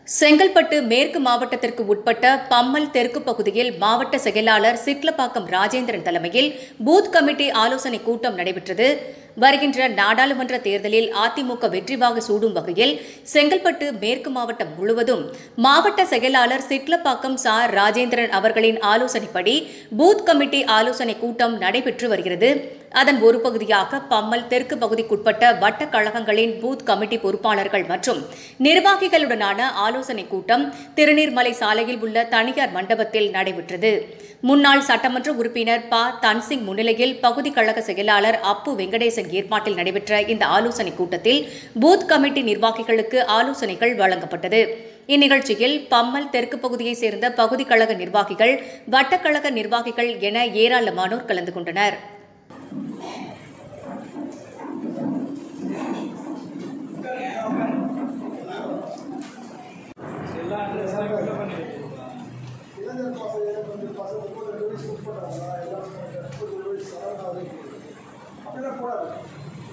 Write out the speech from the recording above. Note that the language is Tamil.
செங்கல்பட்டு மேற்கு மாவட்டத்திற்கு உட்பட்ட பம்மல் தெற்கு பகுதியில் மாவட்ட செயலாளர் சிட்லப்பாக்கம் ராஜேந்திரன் தலைமையில் பூத் கமிட்டி ஆலோசனை கூட்டம் நடைபெற்றது வருகின்ற நாடாளுமன்ற தேர்தலில் அதிமுக வெற்றிவாக சூடும் வகையில் செங்கல்பட்டு மேற்கு மாவட்டம் முழுவதும் மாவட்ட செயலாளர் சிட்லப்பாக்கம் சா ராஜேந்திரன் அவர்களின் ஆலோசனைப்படி பூத் கமிட்டி ஆலோசனை கூட்டம் நடைபெற்று வருகிறது அதன் ஒரு பகுதியாக பம்மல் தெற்கு பகுதிக்குட்பட்ட வட்டக் கழகங்களின் பூத் கமிட்டி பொறுப்பாளர்கள் மற்றும் நிர்வாகிகளுடனான ஆலோசனைக் கூட்டம் திருநீர்மலை சாலையில் உள்ள தனியார் மண்டபத்தில் நடைபெற்றது முன்னாள் சட்டமன்ற உறுப்பினர் ப தன்சிங் முன்னிலையில் பகுதி கழக செயலாளர் அப்பு வெங்கடேசன் ஏற்பாட்டில் நடைபெற்ற இந்த ஆலோசனைக் கூட்டத்தில் பூத் கமிட்டி நிர்வாகிகளுக்கு ஆலோசனைகள் வழங்கப்பட்டது இந்நிகழ்ச்சியில் பம்மல் தெற்கு பகுதியைச் சேர்ந்த பகுதி கழக நிர்வாகிகள் வட்டக்கழக நிர்வாகிகள் என ஏராளமானோர் கலந்து கொண்டனர் இளைஞர் பாசம் இருபத்தஞ்சு பாசம் முப்பது ரிலீஸ் பண்ணுறாங்களா எல்லாம் அப்படிலாம் கூடாது